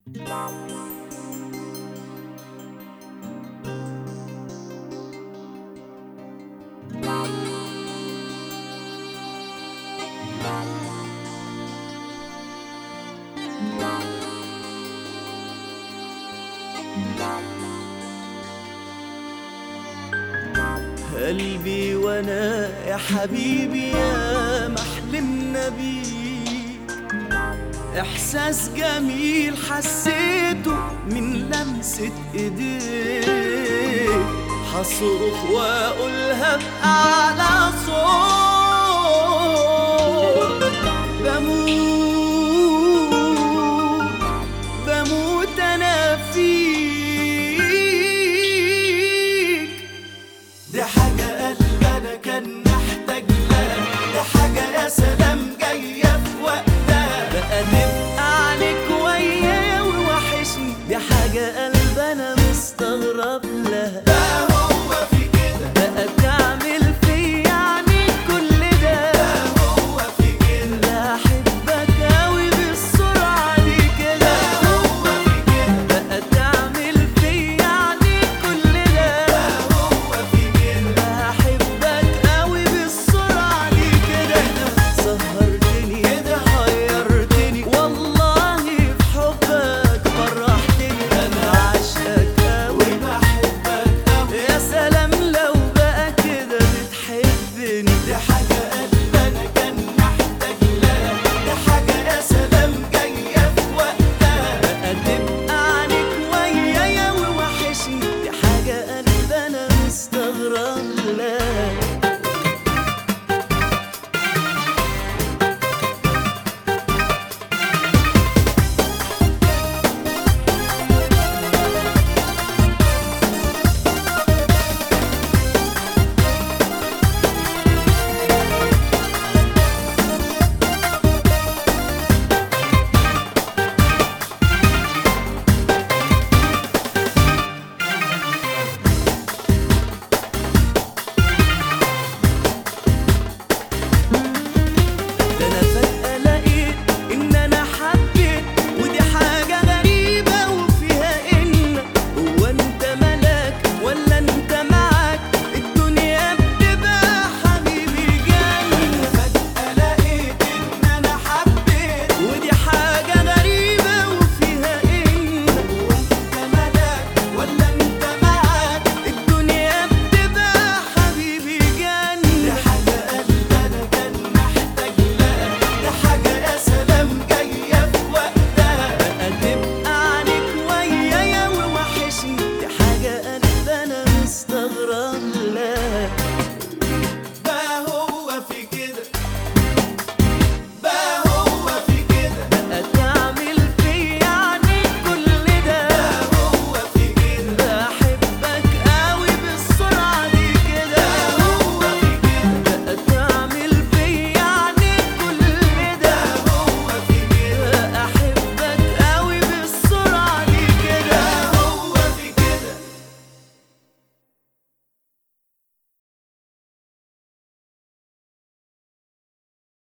قلبي وانا يا حبيبي يا محلمنا بيك احساس جميل حسيته من لمسة ايديك هصرخ واقولها بأعلى صوت بموت بموت انا فيك دي حاجة قلب أنا كان محتاج لها دي حاجة يا سلام جاية في وقتها بقى تبقى عليك وياي ووحشني دي حاجة قلب أنا مستغرب